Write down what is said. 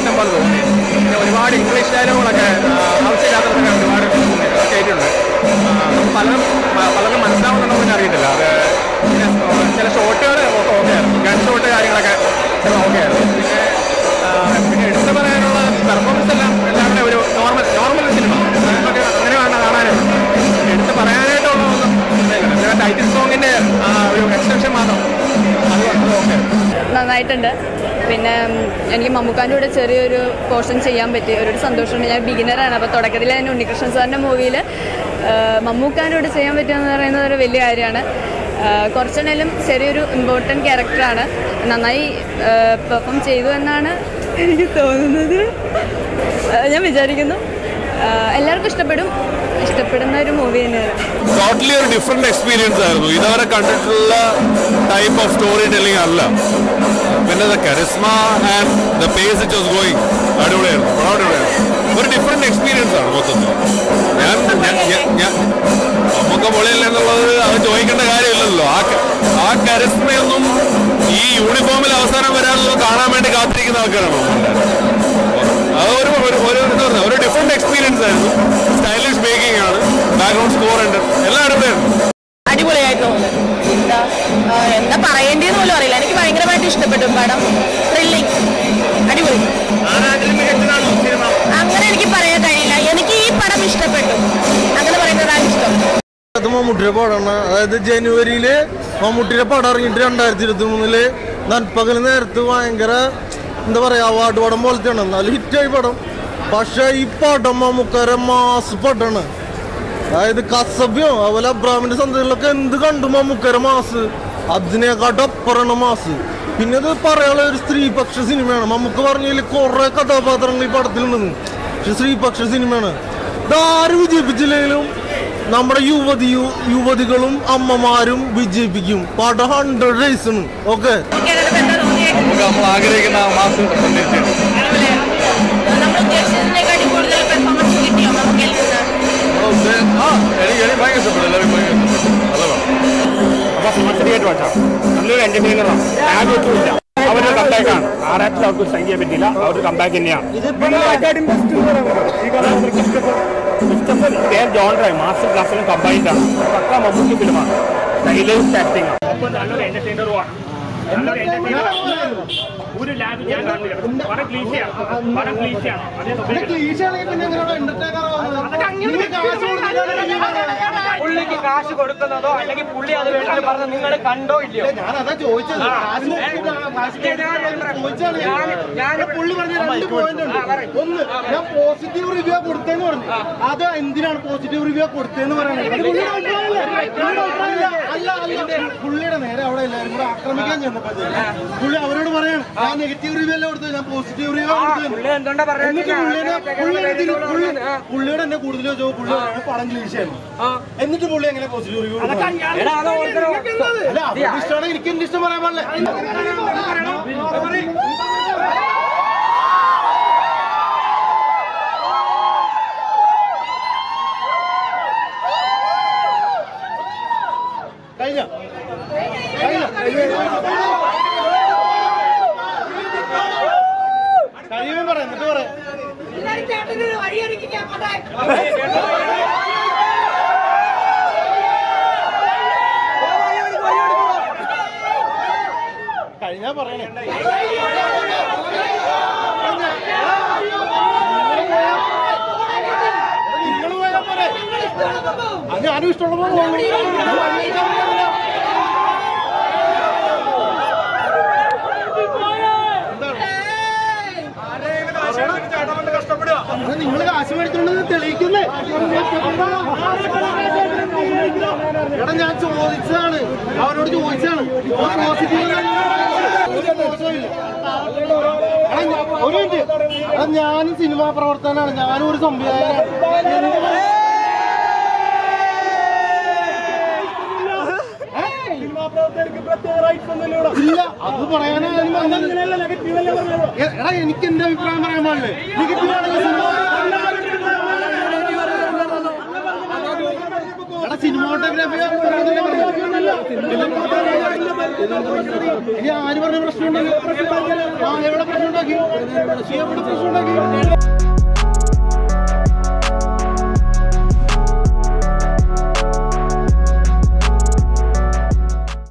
ഇഷ്ടം പോലെ തോന്നി പിന്നെ ഒരുപാട് ഇംഗ്ലീഷ് ഡയലോഗുകളൊക്കെ ആ, ആവശ്യമില്ലാത്തതൊക്കെ ഒരുപാട് കേട്ടിട്ടുണ്ട് ആ, നമുക്ക് പലരും പ- പലരും മനസ്സിലാവുന്നുണ്ടോ എന്ന് അറിയത്തില്ല അത് പിന്നെ ചില ഷോട്ടുകൾ ഒക്കെ ഓക്കെ ആയിരുന്നു ഗൺ ഷോട്ട് കാര്യങ്ങളൊക്കെ ഓക്കെ ആയിരുന്നു പിന്നെ ആ, പിന്നെ എടുത്തു പറയാനുള്ള പെർഫോമൻസ് എല്ലാം എല്ലാവരുടെ ഒരു നോർമൽ നോർമൽ സിനിമ നമുക്ക് അങ്ങനെ വേണം കാണാനും എടുത്ത് പറയാനായിട്ടുള്ള ഒന്നും ഇല്ല. പിന്നെ ടൈറ്റിൽ സോങ്ങിന്റെ ആ, ഒരു എക്സ്റ്റൻഷൻ മാത്രം അത് അത് ഓക്കെ നന്നായിട്ടുണ്ട് പിന്നെ ഉം, എനിക്ക് മമ്മൂക്കാൻ്റെ കൂടെ ചെറിയൊരു പോർഷൻ ചെയ്യാൻ പറ്റി ഒരു സന്തോഷമുണ്ട് ഞാൻ ബിഗിനറാണ് അപ്പോൾ തുടക്കത്തിൽ തന്നെ ഉണ്ണികൃഷ്ണൻ സാറിൻ്റെ മൂവിയിൽ മമ്മൂക്കാൻ്റെ കൂടെ ചെയ്യാൻ പറ്റുക എന്ന് പറയുന്നത് ഒരു വലിയ കാര്യമാണ് കുറച്ചെണ്ണേലും ചെറിയൊരു ഇമ്പോർട്ടൻറ്റ് ക്യാരക്ടറാണ് നന്നായി പെർഫോം ചെയ്തു എന്നാണ് എനിക്ക് തോന്നുന്നത് ആ, ഞാൻ വിചാരിക്കുന്നു ആ, എല്ലാവർക്കും ഇഷ്ടപ്പെടും ഇഷ്ടപ്പെടുന്ന ഒരു മൂവി തന്നെയാണ് ടോട്ടലി ഒരു ഡിഫറെന്റ് എക്സ്പീരിയൻസ് ആയിരുന്നു ഇതുവരെ കണ്ടിട്ടുള്ള ടൈപ്പ് ഓഫ് സ്റ്റോറി ടെല്ലിംഗ് അല്ല പിന്നെ the charisma and the pace it was going അടിപൊളിയായിരുന്നു പടം അടിപൊളിയായിരുന്നു ഒരു ഡിഫറെന്റ് എക്സ്പീരിയൻസ് ആണ് മൊത്തത്തിൽ ഞാൻ ഞാൻ- ഞാൻ- ഞാൻ നമുക്ക് പൊളിയല്ല എന്നുള്ളത് അത് ചോദിക്കേണ്ട കാര്യമില്ലല്ലോ ആ ക- ആ കരിസ്മയൊന്നും ഈ യൂണിഫോമിൽ അവസാനം വരാനുള്ളത് കാണാൻ വേണ്ടി കാത്തിരിക്കുന്ന ആൾക്കാരാണ് നമ്മളെല്ലാവരും. അത് ഒരു ഒരു ഒരു എന്താ പറയുക ഒരു ഡിഫറെന്റ് എക്സ്പീരിയൻസ് ആയിരുന്നു സ്റ്റൈലിഷ് മേക്കിംഗ് ആണ് ബാക്ക്ഗ്രൗണ്ട് സ്കോർ ഉണ്ട് എല്ലാം അടിപൊളിയായിരുന്നു അടിപൊളിയായിരുന്നു എന്താ ആ, എന്താ പറയേണ്ടതെന്ന് പോലും അറിയില്ല എനിക്ക് ഭയങ്കരമായിട്ട് ഇഷ്ടപ്പെട്ടു പടം ത്രില്ലിങ് അടിപൊളി അങ്ങനെ എനിക്ക് പറയാൻ കഴിയില്ല എനിക്ക് ഈ പടം ഇഷ്ടപ്പെട്ടു അങ്ങനെ പറയുന്നതാണ് ഇഷ്ടം അത് മമ്മൂട്ടിയുടെ പടമാണ് അതായത് ജനുവരിയില് മമ്മൂട്ടിയുടെ പടം ഇറങ്ങിയിട്ട് രണ്ടായിരത്തി ഇരുപത്തി മൂന്നില് നൻപകൽ നേരത്ത് ഭയങ്കര എന്താ പറയാ അവാർഡ് പടം പോലത്തെയാണ് എന്നാലും ഹിറ്റായി പടം പക്ഷെ ഈ പടം മമ്മൂക്കര മാസ് പടമാണ് അതായത് കസബ്യോ അതുപോലെ അബ്രാമിന്റെ സന്ദേശങ്ങളൊക്കെ എന്ത് കണ്ടു മമ്മൂക്കര മാസ് അതിനെക്കാട്ടും അപ്പുറമാണ് മാസ് പിന്നെ ഇത് പറയാനുള്ള ഒരു സ്ത്രീപക്ഷ സിനിമയാണ് മമ്മൂക്ക് പറഞ്ഞതിൽ കുറെ കഥാപാത്രങ്ങൾ ഈ പടത്തിലുണ്ടെന്ന് പക്ഷെ സ്ത്രീപക്ഷ സിനിമയാണ് ഇതാര് വിജയിപ്പിച്ചില്ലെങ്കിലും നമ്മുടെ യുവതി യുവതികളും അമ്മമാരും വിജയിപ്പിക്കും പടം ഹൺഡ്രഡ് ഡേയ്സ് ആണ് ഓക്കെ നമുക്ക് നമ്മൾ ആഗ്രഹിക്കുന്ന മാസം നമ്മൾ ഉദ്ദേശിച്ചതിനെക്കാട്ടി കൂടുതൽ പെർഫോമൻസ് കിട്ടിയോ നമുക്ക് ആ എനിക്ക് എനിക്ക് ഭയങ്കര ഇഷ്ടപ്പെട്ടു എല്ലാവരും ഭയങ്കര ഇഷ്ടപ്പെട്ടു നല്ല പടം അപ്പോൾ സമർത്ഥിയായിട്ട് വെച്ചാൽ നല്ലൊരു എൻ്റർടൈനറാണ് ആരും ഒട്ടുമില്ല അവരുടെ കമ്പാക്കാണ് ആറാട്ടിൽ അവർക്ക് സൈൻ ചെയ്യാൻ പറ്റില്ല അവരുടെ കമ്പാക്ക് തന്നെയാണ് ജോൺറായി മാസ്റ്റർ ക്ലാസ്സിലും കമ്പൈൻഡ് ആണ് പക്ക മമ്മൂട്ടി ഫിലിമാണ് സ്റ്റൈലിഷ് ആക്ടിങ് ഒപ്പം നല്ലൊരു എന്റർടൈനറുമാണ് നല്ലൊരു എന്റർടൈനർ ഒരു ലാബ് ഞാൻ കാണില്ല പടം ക്ലീശയാണ് പടം ക്ലീശയാണ് അതേ പുള്ളിക്ക് കാശ് കൊടുക്കുന്നതോ അല്ലെങ്കിൽ പുള്ളി അത് വേണ്ടി പറഞ്ഞ നിങ്ങൾ കണ്ടോ ഇല്ലയോ ഞാനതാ ചോദിച്ചത് ഞാൻ പുള്ളി പറഞ്ഞ രണ്ട് പോയിന്റ് ഉണ്ട് ഒന്ന് ഞാൻ പോസിറ്റീവ് റിവ്യൂ കൊടുത്തേന്ന് പറഞ്ഞു അത് എന്തിനാണ് പോസിറ്റീവ് റിവ്യൂ കൊടുത്തേന്ന് പറയുന്നത് അത് പുള്ളിയുടെ അഭിപ്രായമല്ല. പുള്ളിയുടെ അഭിപ്രായമല്ല. അല്ല അല്ല പുള്ളിയുടെ നേരെ അവിടെ എല്ലാവരും കൂടെ ആക്രമിക്കാൻ ചെന്നപ്പോ പുള്ളി അവരോട് പറയാണ് ഞാൻ നെഗറ്റീവ് റിവ്യൂ അല്ല കൊടുത്തത് ഞാൻ പോസിറ്റീവ് റിവ്യൂ കൊടുത്തത് പുള്ളി എന്തുകൊണ്ടാ എന്നിട്ട് പുള്ളിയുടെ പുള്ളി ഇതിന് പുള്ളി പുള്ളിയോട് എന്നെ കൂടുതൽ ചോദിച്ചോ പുള്ളി പറയാണ് പടം ക്ലീശയാണ് എന്നിട്ട് പുള്ളി എങ്ങനെ പോസിറ്റീവ് റിവ്യൂ എടാ അത് ഓർക്കണോ അല്ല അവർക്ക് ഇഷ്ടമാണ് എനിക്ക് എന്റെ ഇഷ്ടം പറയാൻ പാടില്ല കഴിഞ്ഞോ കഴിഞ്ഞോ കഴിയുമ്പോൾ പറയാം എന്നിട്ട് പറയാം കഴിഞ്ഞാ പറയണേ നിങ്ങൾ പോയാ പോരെ അത് ഞാനും ഇഷ്ടമുള്ള പോലെ നിങ്ങൾ കാശ് മേടിച്ചോണ്ട് തെളിയിക്കുന്നേ എടാ ഞാൻ ചോദിച്ചതാണ് അവനോട് ചോദിച്ചതാണ് ഒരു പോസിറ്റീവ് ഒരു മോശമില്ല. എടാ, ഞാൻ- ഒരു മിനിറ്റ് എടാ ഞാനും സിനിമാ പ്രവർത്തകനാണ് ഞാനും ഒരു സംവിധായകനാണ് ഇല്ല അത് പറയാനാണ് എടാ എനിക്ക് എന്റെ അഭിപ്രായം പറയാൻ പാടില്ലേ നെഗറ്റീവ് ആണെങ്കിൽ എടാ സിനിമാട്ടോഗ്രാഫി ഇനി ആര് പറഞ്ഞ പ്രശ്നം ഉണ്ടെങ്കിൽ ആ എവിടെ പ്രശ്നം ഉണ്ടാക്കി ഇവിടെ പ്രശ്നം ഉണ്ടാക്കി